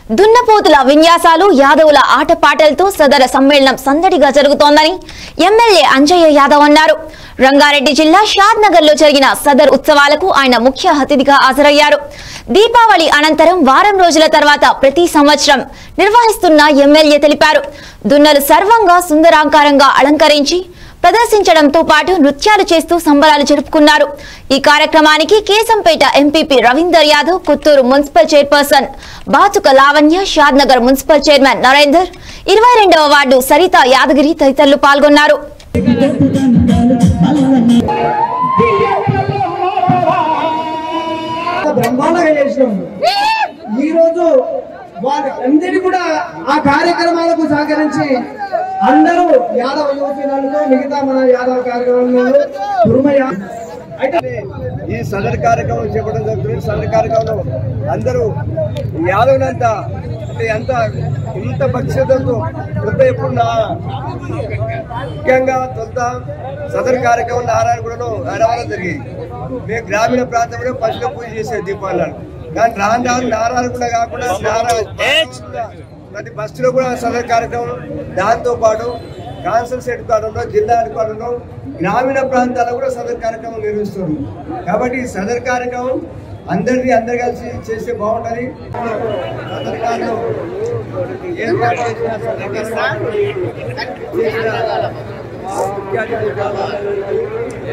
దున్నపోతుల విన్యాసాలు యాదవుల ఆటపాటలతో సదర సమ్మేళనం సందడిగా జరుగుతోందని ఎమ్మెల్యే అంజయ్య యాదవ్ అన్నారు రంగారెడ్డి జిల్లా షాద్ నగర్ లో జరిగిన సదర్ ఉత్సవాలకు ఆయన ముఖ్య అతిథిగా హాజరయ్యారు దీపావళి అనంతరం వారం రోజుల తర్వాత ప్రతి సంవత్సరం నిర్వహిస్తున్న ఎమ్మెల్యే తెలిపారు దున్నలు సర్వంగా సుందరాకారంగా అలంకరించి ప్రదర్శించడంతో పాటు నృత్యాలు చేస్తూ సంబరాలు జరుపుకున్నారు ఈ కార్యక్రమానికి Keshampet MPP Ravinder Yadav Puttur municipal chairperson Batuka Lavanya Shadnagar municipal chairman Narender ఇరవై రెండవ వార్డు సరిత యాదగిరి తదితరులు పాల్గొన్నారు బ్రహ్మాండంగా చేసినాం ఈ రోజు వారి అందరి కూడా ఆ కార్యక్రమాలకు సహకరించి అందరూ యాదవ యువకులతో మిగతా మన యాదవ కార్యక్రమంలో దుర్మయ అయితే ఈ సదర్ కార్యక్రమం చేపట్టడం జరుగుతుంది సదర్ కార్యక్రమంలో అందరూ యాదవులంతా అంటే ఎంత ఇంత భక్ష్యతతో కొత్త ఎప్పుడు నా ముఖ్యంగా తొంత సదర్ కార్యక్రమం నారాయణగూడలో నడవడం జరిగింది మేము గ్రామీణ ప్రాంతంలో పశువుల పూజ చేసే దీపాలను కానీ రాను రాను నారాయణగూడ కాకుండా నారాయణ ప్రతి బస్సులో కూడా సదర్ కార్యక్రమం దాంతో పాటు కాన్సల్ హెడ్ క్వార్టర్లో జిల్లా హెడ్ క్వార్టర్లో గ్రామీణ ప్రాంతాల్లో కూడా సదర్ కార్యక్రమం నిర్వహిస్తుంది కాబట్టి ఈ సదర్ కార్యక్రమం అందరినీ అందరు కలిసి చేస్తే బాగుంటది సదర్ కార్యక్రమం ఏర్పాటు చేసిన సదర్ కార్యక్రమం చేసిన మా ముఖ్య అతిథి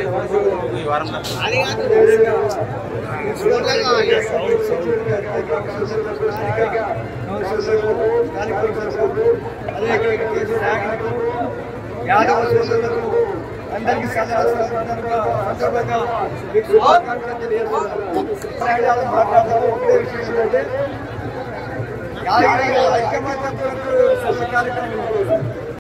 యాదవ సోదరులకు అందరికీ సందర్భంగా మీకు శుభాకాంక్షలు తెలియజేస్తున్నాను మాట్లాడతాము ఒకటే విషయం ఏంటంటే యాదగిరి ఐక్యమత్య కొరకు సభ కార్యక్రమం